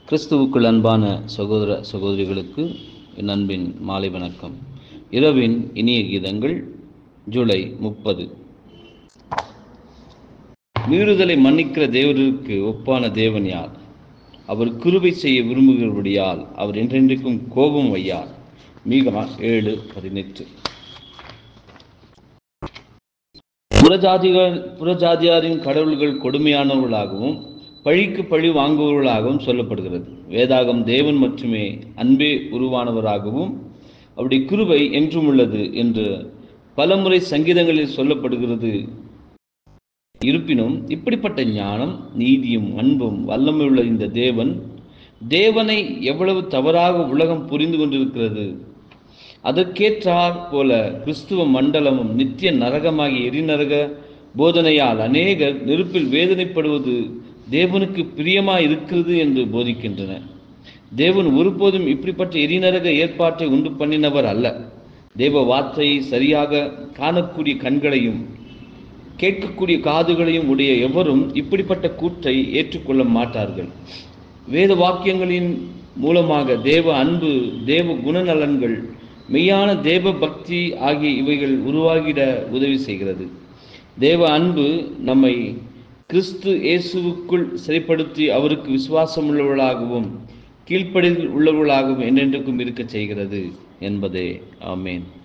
கிறிஸ்துவுக்குள் அன்பான சகோதர சகோதரிகளுக்கு என் அன்பின் மாலை வணக்கம் இரவின் இனிய கீதங்கள் ஜூலை முப்பது மீறுதலை மன்னிக்கிற தேவருக்கு ஒப்பான தேவன் யார் அவர் கிருபை செய்ய விரும்புகிறபடியால் அவர் என்றென்றைக்கும் கோபம் வையார் மீகா ஏழு பதினெட்டு புறஜாதிகள் புறஜாதியாரின் கடவுள்கள் கொடுமையானவர்களாகவும் பழிக்கு பழி வாங்குபவர்களாகவும் சொல்லப்படுகிறது வேதாகம் தேவன் மட்டுமே அன்பே உருவானவராகவும் அவருடைய கிருபை என்றும் உள்ளது என்று பலமுறை சங்கீதங்களில் சொல்லப்படுகிறது இருப்பினும் இப்படிப்பட்ட ஞானம் நீதியும் அன்பும் வல்லமையுள்ள இந்த தேவன் தேவனை எவ்வளவு தவறாக உலகம் புரிந்து கொண்டிருக்கிறது அதற்கேற்றார் போல கிறிஸ்துவ மண்டலமும் நித்திய நரகமாகிய எரிநரக போதனையால் அநேகர் நெருப்பில் வேதனைப்படுவது தேவனுக்கு பிரியமாய் இருக்கிறது என்று போதிக்கின்றன தேவன் ஒருபோதும் இப்படிப்பட்ட எரிநரக ஏற்பாட்டை உண்டு பண்ணினவர் அல்ல தேவ வார்த்தையை சரியாக காணக்கூடிய கண்களையும் கேட்கக்கூடிய காதுகளையும் உடைய எவரும் இப்படிப்பட்ட கூற்றை ஏற்றுக்கொள்ள மாட்டார்கள் வேத வாக்கியங்களின் மூலமாக தேவ அன்பு தேவ குணநலன்கள் மெய்யான தேவ பக்தி ஆகிய இவைகள் உருவாகிட உதவி செய்கிறது தேவ அன்பு நம்மை கிறிஸ்து இயேசுவுக்குள் சிறைப்படுத்தி அவருக்கு விசுவாசம் உள்ளவர்களாகவும் கீழ்ப்படியில் உள்ளவர்களாகவும் என்றென்றைக்கும் இருக்கச் செய்கிறது என்பதே ஆமேன்